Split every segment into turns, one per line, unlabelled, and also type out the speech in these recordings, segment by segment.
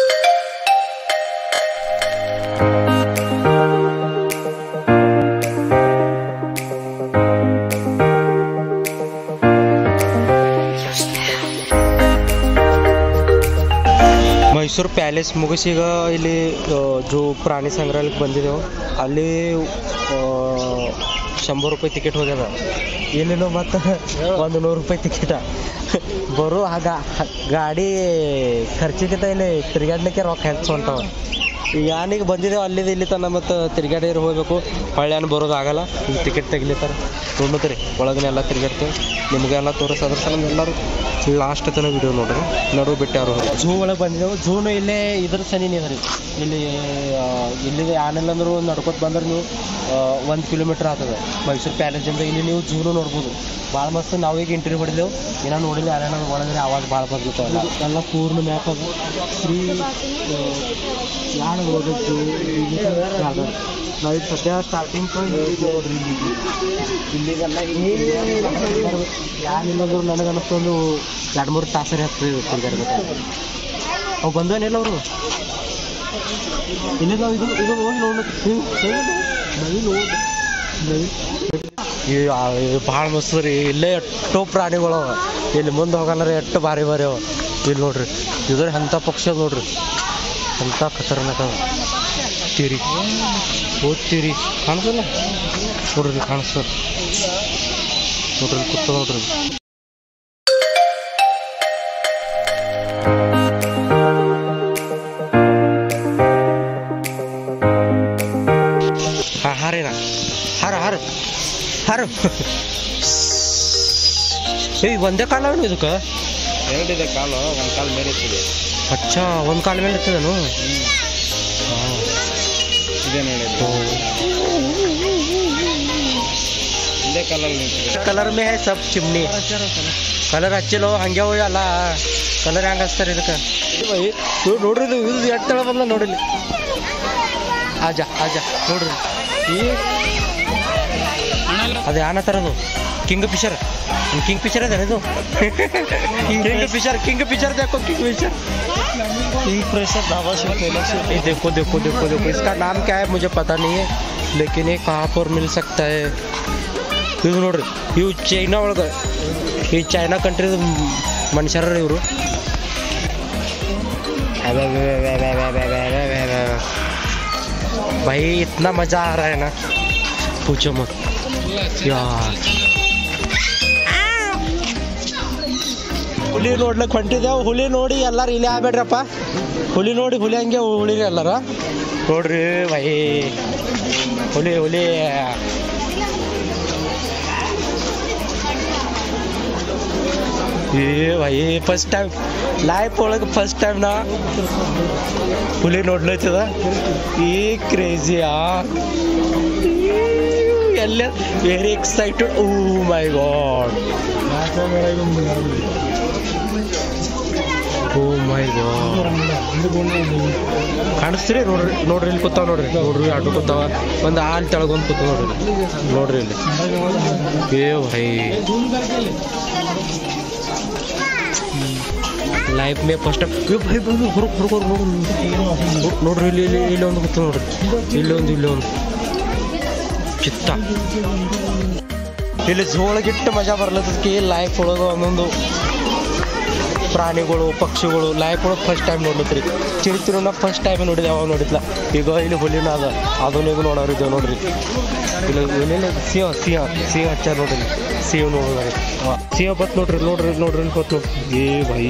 Mysuru palace ಮುಗಿಸಿ ಈಗ ಇಲ್ಲಿ ಜೂ ಪ್ರಾಣಿ ಸಂಗ್ರಹಾಲಯಕ್ಕೆ ಬಂದಿದ್ದೆವು ಅಲ್ಲಿ ಆ, ಶಂಬರ್ ರೂಪಾಯಿ ಟಿಕೆಟ್ ಹೋಗ್ಯದ ಇಲ್ಲಿನೂ ಮತ್ತು ಒಂದು ನೂರು ರೂಪಾಯಿ ಟಿಕೆಟ ಬರೋ ಆಗ ಗಾಡಿ ಖರ್ಚಿಗಿಂತ ಇಲ್ಲಿ ತಿರ್ಗಾಡ್ಲಿಕ್ಕೆ ರೊಕ್ಕ ಹೆಚ್ಚು ಹೊಂಟವ ಈಗ ನಾನೀಗ ಬಂದಿದ್ದೇವೆ ಅಲ್ಲಿಂದ ಇಲ್ಲಿ ತನಕ ಮತ್ತು ತಿರ್ಗಾಡಿ ಹೋಗ್ಬೇಕು ಹೊಳ್ಳ್ಯಾನ ಬರೋದು ಆಗಲ್ಲ ಈಗ ಟಿಕೆಟ್ ತೆಗಿಲಿತ್ತಾರ ನೋಡ್ತೀರಿ ಒಳಗನೆಲ್ಲ ತಿರ್ಗಾಡ್ತೇವೆ ನಿಮಗೆಲ್ಲ ತೋರಿಸೋದ್ರ ಸಲ ಎಲ್ಲರೂ ಲಾಸ್ಟ್ ತನಕ ವಿಡಿಯೋ ನೋಡ್ರಿ ನಡು ಬಿಟ್ಟು ಯಾರು ಝೂ ಒಳಗೆ ಬಂದಿದ್ದೆವು ಝೂನು ಇಲ್ಲೇ ಇದ್ರ ಸನಿನೇ ಅದ ರೀ ಇಲ್ಲಿ ಆ, ಇಲ್ಲಿದೆ ಆನೆಲ್ಲ ಅಂದ್ರು ನಡ್ಕೊತ ಬಂದ್ರೆ ನೀವು ಒಂದು ಕಿಲೋಮೀಟ್ರ್ ಆಗ್ತದೆ ಮೈಸೂರು ಪ್ಯಾಲೇಸಿಂದ ಇಲ್ಲಿ ನೀವು ಝೂನು ನೋಡ್ಬೋದು ಭಾಳ ಮಸ್ತ್ ನಾವೀಗ ಇಂಟರ್ವ್ಯೂ ಹೊಡಿದೆವು ಏನೋ ನೋಡಿಲ್ಲ ಯಾರೇನೋ ಒಳಗಡೆ ಆವಾಜ್ ಭಾಳ ಬರ್ಲಿತ್ತವಲ್ಲ ಎಲ್ಲ ಪೂರ್ಣ ಮ್ಯಾಪ್ ಅದ ಶ್ರೀ ಯಾರು ಓದದ್ದು ನಾವು ಈಗ ಸದ್ಯ ಸ್ಟಾರ್ಟಿಂಗ್ ನೋಡ್ರಿ ಇಲ್ಲಿಗೆಲ್ಲ ಯಾರಿಲ್ಲಂದ್ರು ನನಗೆ ಅನ್ನಿಸ್ತೊಂದು ಎರಡು ಮೂರು ತಾಸರಿ ಹತ್ತದ ತಿರ್ಗಾಡ್ಬೇಕು ಅವು ಬಂದೇನಿಲ್ಲ ಅವರು ಇಲ್ಲಿ ನಾವು ಇದು ಇದು ಹೋಗಿ ನೋಡು ನವೀನ್ ನೋಡಿ ಭಾಳ ಮಸ್ತ್ ರೀ ಇಲ್ಲೇ ಎಷ್ಟೋ ಪ್ರಾಣಿಗಳು ಅವ ಇಲ್ಲಿ ಮುಂದೆ ಹೋಗಲ್ಲ ರೀ ಎಷ್ಟು ಭಾರಿ ಭಾರಿ ಅವ ಇಲ್ಲಿ ನೋಡ್ರಿ ಇದ್ರ ಎಂಥ ಪಕ್ಷಿ ಅದ ನೋಡ್ರಿ ಎಂಥ ಖತರ್ನಾಕ್ ಅದ ತೀರಿ ಓದ್ತೀರಿ ಕಾಣಿಸಲ್ಲ ನೋಡ್ರಿ ಇಲ್ಲಿ ಕಾಣಿಸ್ತದ ನೋಡ್ರಿ ಇಲ್ಲಿ ಕೂತ ನೋಡ್ರಿ ಹಾ ಹಾರೇನ ಹಾರ ಹಾರ ಹಾರ ಏಯ್ ಒಂದೇ ಕಾಲ ಏನು ಇದಕ್ಕೆ
ಎರಡಿದೆ ಕಾಲು ಒಂದು ಕಾಲು ಮೇಲೆ ಇರ್ತದೆ
ಅಚ್ಚಾ ಒಂದು ಕಾಲ ಮೇಲೆ ಇರ್ತದೇನು
ಇದೇ ನೋಡಿ ಒಂದೇ ಕಾಲಲ್ಲಿ ನಿಂತಿದೆ
ಕಲರ್ ಮೇ ಹೈ ಸಬ್ ಚಿಮ್ನಿ ಕಲರ್ ಹಚ್ಚಿಲ್ಲೋ ಹಂಗೆ ಹೋಗಿ ಅಲ್ಲ ಕಲರ್ ಹೆಂಗೆ ಹಚ್ತಾರೆ ಇದಕ್ಕೆ ಇವ್ ನೋಡ್ರಿ ಇದು ಇದು ಎಷ್ಟು ತಳ ಬಂದ ನೋಡಿಲಿ ಆಜಾ ಆಜಾ ನೋಡ್ರಿ ಈ ಅದು ಯಾನ ಥರದು ಕಿಂಗ್ ಫಿಶರ್ ಕಿಂಗ್ ಫಿಶರ್ ಅದೇನ ಇದು ಕಿಂಗ್ ಫಿಶರ್ ಕಿಂಗ್ ಫಿಶರ್ देखो किंग फिशर किंग फिशर दावा से ये देखो देखो देखो देखो इसका नाम क्या है मुझे पता नहीं है लेकिन ये कहाँ पर मिल सकता है ಇವು ನೋಡ್ರಿ ಇವು ಚೈನಾ ಒಳಗೆ ಈ ಚೈನಾ ಕಂಟ್ರಿದ ಮನುಷ್ಯರ ಇವರು भाई इतना मजा आ रहा है ना पूछो मत यार ಹುಲಿ ನೋಡ್ಲಿಕ್ಕೆ ಹೊಂಟಿದ್ದೇವು ಹುಲಿ ನೋಡಿ ಎಲ್ಲಾರು ಇಲ್ಲಿ ಆಗ್ಬೇಡ್ರಪ್ಪ ಹುಲಿ ನೋಡಿ ಹುಲಿ ಹಂಗೆ ಹುಲಿರಿ ಎಲ್ಲಾರ ನೋಡ್ರಿ ಬೈ ಹುಲಿ ಹುಲಿ ಏ ಭೈ ಫಸ್ಟ್ ಟೈಮ್ ಲೈಫ್ ಒಳಗೆ ಫಸ್ಟ್ ಟೈಮ್ ನಾ ಹುಲಿ ನೋಡ್ಲತ್ತದ ಈ ಕ್ರೇಜಿಯಾ ಎಲ್ಲ very excited oh my god oh my god ಕಾಣಿಸ್ತೀರಿ ನೋಡ್ರಿ ನೋಡ್ರಿ ಇಲ್ಲಿ ಕೂತಾವ ನೋಡ್ರಿ ನೋಡ್ರಿ ಆಟೋ ಕೂತಾವ ಒಂದು ಹಾಲು ತೆಳಗೊಂದು ಕೂತಾವ ನೋಡ್ರಿ ನೋಡ್ರಿ ಇಲ್ಲಿ ಏ ಭೈ ಲೈಫ್ ಮೇ ಫಸ್ಟ್ ಟೈಮ್ ಏ ಭೈ ಬಂದು ಹೊರಗೆ ಹೊರಗೆ ನೋಡ್ರಿ ನೋಡ್ರಿ ಇಲ್ಲಿ ಇಲ್ಲಿ ಇಲ್ಲಿ ಒಂದು ಕೂತ ನೋಡ್ರಿ ಇಲ್ಲಿ ಒಂದು ಇಲ್ಲಿ ಒಂದು ಚಿತ್ತ ಇಲ್ಲಿ ಜೋಳಗಿಟ್ಟು ಮಜಾ ಬರ್ಲತ್ತದಕ್ಕೆ ಲೈಫ್ ಒಳಗೆ ಒಂದೊಂದು ಪ್ರಾಣಿಗಳು ಪಕ್ಷಿಗಳು ಲೈಫ್ ಒಳಗೆ ಫಸ್ಟ್ ಟೈಮ್ ನೋಡ್ಲತ್ರಿ ಚಿರಿತಿರುನ ಫಸ್ಟ್ ಟೈಮ್ ನೋಡಿದೆ ಅವಾಗ ನೋಡಿದ್ಲ ಈಗ ಇಲ್ಲಿ ಹುಲಿನ ಅದ ಅದನ್ನ ಈಗ ನೋಡೋರು ಇದ್ದೇವೆ ನೋಡ್ರಿ ಇಲ್ಲಿ ಎಲ್ಲೆಲ್ಲಿ ಸಿಂಹ ಸಿಂಹ ಸಿಂಹ ಹಚ್ಚಾರ ನೋಡ್ರಿ ಸಿಂಹ ನೋಡೋದಾರೆ ಸಿಂಹ ಬತ್ ನೋಡ್ರಿ ನೋಡ್ರಿ ನೋಡ್ರಿ ಇಲ್ಲಿ ಬತ್ ನೋಡ್ರಿ ಏ ಭೈ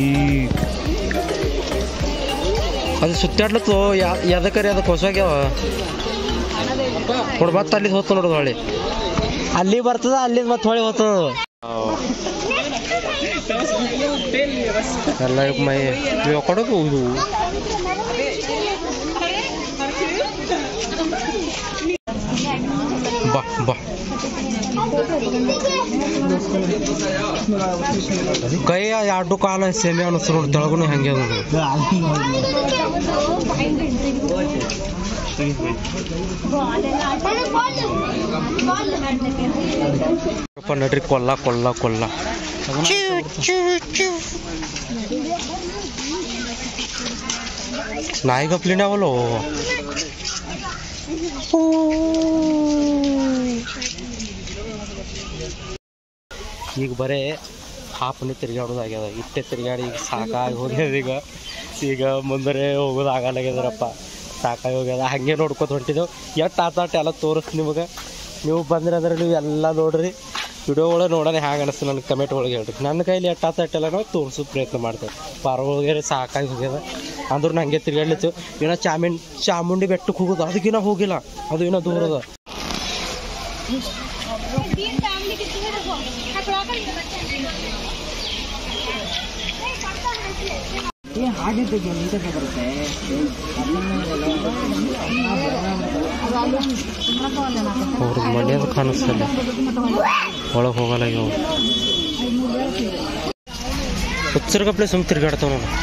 ಅದು ಸುತ್ತಾಡ್ಲತ್ತು ಯಾ ಯಾದಕ್ಕರಿ ಅದಕ್ಕೆ ಹೊಸಾಗ್ಯಾವ ನೋಡ್ ಮತ್ತೆ ಅಲ್ಲಿದ್ ಹೋಗ್ತ ನೋಡೋದು ಹೊಳ್ಳಿ ಅಲ್ಲಿ ಬರ್ತದ ಅಲ್ಲಿ ಮತ್ತೆ ಹೊಳಿ ಹೋಗ್ತದ ಎಲ್ಲ ಮೈ ಇವಾಗ ಕೊಡೋದು ಇದು ಬಾ ಬಾ ಕೈ ಎರಡು ಕಾಲ ಸೇಮೆ ಅನಿಸ್ತು ನೋಡಿ ತೆಳಗುನು ಹಂಗೆ ಅದ ನೋಡಿ ಅಪ್ಪ ನಡ್ರಿ ಕೊಲ್ಲ ಕೊಲ್ಲ ಕೊಲ್ಲ ನಾಯಿ ಗಪ್ಲಿನೇ ಅವಲ್ಲ ಈಗ ಬರೇ ಹಾಪನೆ ತಿರ್ಗಾಡೋದಾಗ್ಯದ ಇಟ್ಟೆ ತಿರ್ಗಾಡಿ ಈಗ ಸಾಕಾಗಿ ಹೋಗ್ಯದ ಈಗ ಈಗ ಮುಂದರೆ ಹೋಗೋದು ಆಗಲ್ಲಾಗ್ಯದ್ರಪ್ಪ ಸಾಕಾಗಿ ಹೋಗ್ಯದ ಹಾಗೆ ನೋಡ್ಕೊತ ಹೊಂಟಿದ್ದೆವು ಎಷ್ಟು ಆತಾಟ ಎಲ್ಲ ತೋರಿಸ್ ನಿಮಗೆ ನೀವು ಬಂದ್ರೆ ಅಂದ್ರೆ ನೀವು ಎಲ್ಲ ನೋಡ್ರಿ ವಿಡಿಯೋ ಒಳಗೆ ನೋಡೋಣ ಹ್ಯಾಂಗೆ ಅನಿಸ್ತು ನನಗೆ ಕಮೆಂಟ್ ಒಳಗೆ ಹೇಳ್ರಿ ನನ್ನ ಕೈಲಿ ಎಷ್ಟು ಆತಾಟ ಎಲ್ಲ ನಾವು ತೋರಿಸೋ ಪ್ರಯತ್ನ ಮಾಡ್ತೇವೆ ಪಾರ ಹೋಗ್ಯಾರ ಸಾಕಾಗಿ ಹೋಗ್ಯದ ಅಂದ್ರೂ ನಂಗೆ ತಿರ್ಗಾಡ್ಲಿತ್ತು ಏನೋ ಚಾಮುಂಡಿ ಚಾಮುಂಡಿ ಬೆಟ್ಟಕ್ಕೆ ಹೋಗೋದು ಅದಕ್ಕಿನ್ನ ಹೋಗಿಲ್ಲ ಅದು ಏನೋ ದೂರ ಅದ
तीन फैमिली कितने देखो हाँ थोड़ा कर इधर बच्चे नहीं पड़ता है इसलिए
ಅವ್ರಿಗೆ ಮಂಡ್ಯದ ಕಾಣಿಸ್ತಲ್ಲ ಒಳಗೆ ಹೋಗಲ್ಲ ಇವು ಹುಚ್ಚರ್ಗಪ್ಲೆ ಸುಮ್ ತಿರ್ಗಾಡ್ತಾವ ನಾನು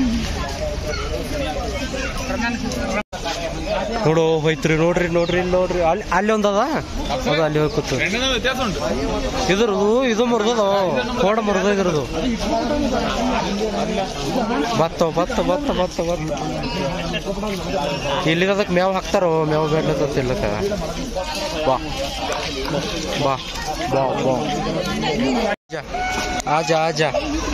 ನೋಡು ಹೋಯ್ತ್ರಿ ನೋಡ್ರಿ ನೋಡ್ರಿ ಇಲ್ಲಿ ನೋಡ್ರಿ ಅಲ್ಲಿ ಅಲ್ಲಿ ಒಂದದ ಅದು ಅಲ್ಲಿ ಹೋಗಿ ಕೂತು
ವ್ಯತ್ಯಾಸ ಉಂಟು
ಇದ್ರದು ಇದು ಮುರಿದದ ಕೋಡ ಮುರಿದಿರೋದು ಭತ್ತ ಭತ್ತ ಭತ್ತ ಭತ್ತ ಭತ್ತ ಇಲ್ಲಿ ಅದಕ್ಕೆ ಮೇವು ಹಾಕ್ತಾರೋ ಮೇವು ಬೇಡ ತಿಲ್ಲಕ ಬಾ ಬಾ ಬಾ ಬಾ आजा आजा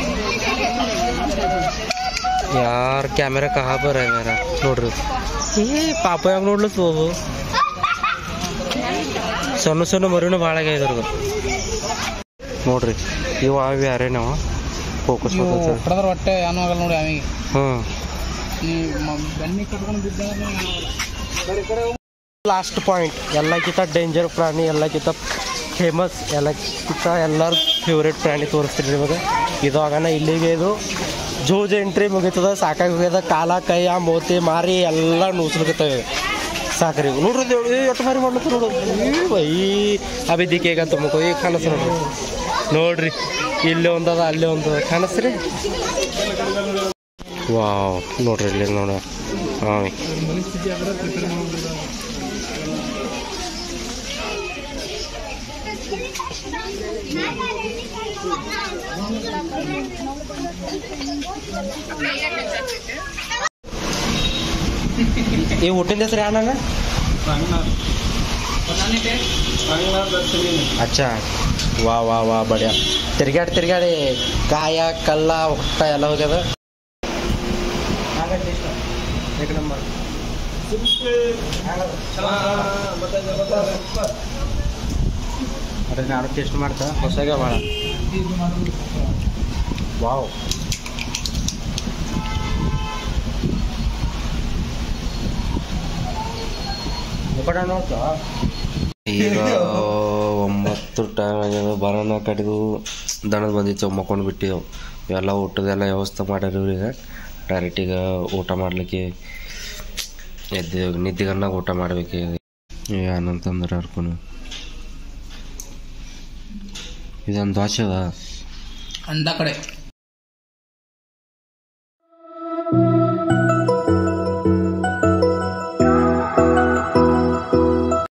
यार कैमरा कहाँ पर है मेरा ನೋಡ್ರಿ ಏ ಪಾಪ ಹೆಂಗ್ ನೋಡ್ಲತ್ತು ಸಣ್ಣ ಸಣ್ಣ ಮರಿನೂ ಭಾಳ ಆಗ್ಯಾವ ಇದ್ರದ್ದು ನೋಡ್ರಿ ಇವ ಅವು ಯಾರೇ ನಾವು ಫೋಕಸ್ ಮಾಡ್ತಾರೆ
ಹೊಡೆದ್ರ ಹೊಟ್ಟೆ ಏನೂ ಆಗಲ್ಲ ನೋಡಿ ಅವಿಗೆ
ಹ್ಞೂ
ನೀ ಬೆನ್ನಿ ಕಟ್ಕೊಂಡು ಬಿದ್ದ
ಲಾಸ್ಟ್ ಪಾಯಿಂಟ್ ಎಲ್ಲಕ್ಕಿಂತ ಡೇಂಜರ್ ಪ್ರಾಣಿ ಎಲ್ಲಕ್ಕಿಂತ ಫೇಮಸ್ ಎಲ್ಲಕ್ಕಿಂತ ಎಲ್ಲರ ಫೇವ್ರೇಟ್ ಪ್ರಾಣಿ ತೋರಿಸ್ತೀನಿ ನಿಮಗೆ ಇದು ಆಗನ ಇಲ್ಲಿಗೆ ಇದು ಜೂಜ್ ಎಂಟ್ರಿ ಮುಗೀತದ ಸಾಕಾಗಿ ಹೋಗ್ಯದ ಕಾಲ ಕೈ ಆ ಮೋತಿ ಮಾರಿ ಎಲ್ಲ ನೂಸ್ಲಿಕತ್ತವೆ ಸಾಕ್ರಿ ನೋಡ್ರಿ ಇದು ಏ, ಎಷ್ಟು ಮಾರಿ ಮಾಡ್ಲತ್ತ ನೋಡು ಈ ಬೈ ಅಭಿದಿಕ್ಕೆ ಈಗ ಅಂತ ಮುಖ ಈಗ ಕಾಣಿಸ್ ನೋಡ್ರಿ ನೋಡ್ರಿ ಇಲ್ಲಿ ಒಂದದ ಅಲ್ಲಿ ಒಂದದ ಕಾಣಿಸ್ರಿ ವಾವ್ ನೋಡ್ರಿ ಇಲ್ಲಿ ನೋಡ ಹಾಂ ಈ ಊಟಿನ ಹೆಸರು ಯಾನ ಅಚ್ಚಾ ವಾ ವಾ ವಾ ಬಡ್ಯಾ ತಿರ್ಗಾಡಿ ತಿರ್ಗಾಡಿ ಗಾಯ ಕಲ್ಲ ಹೊಟ್ಟ ಎಲ್ಲ ಹೋಗ್ಯದ ಏಕ್ ನಂಬರ್ ಅದೇ ನಾನು ಟೇಸ್ಟ್ ಮಾಡ್ತಾ ಹೊಸಾಗ ಭಾಳ ವಾವ್ ಈಗ ಒಂಬತ್ತು ಟೈಮ್ ಆಗ್ಯದ ಬರೋಣ ಕಡಿದು ದನದ ಬಂದಿತ್ತು ಮಕ್ಕೊಂಡು ಬಿಟ್ಟಿದ್ದೆವು ಇವೆಲ್ಲ ಊಟದೆಲ್ಲ ವ್ಯವಸ್ಥೆ ಮಾಡ್ಯಾರ ಇವ್ರಿಗೆ ಡೈರೆಕ್ಟ್ ಈಗ ಊಟ ಮಾಡ್ಲಿಕ್ಕೆ ಎದ್ದೇವು ನಿದ್ದೆಗನ್ನಾಗ ಊಟ ಮಾಡ್ಬೇಕು ಏನಂತಂದ್ರೆ ಅರ್ಕೊಂಡು ಇದೊಂದು ದ್ವಾಸೆ ಅದ
ಅಂಡ ಕಡೆ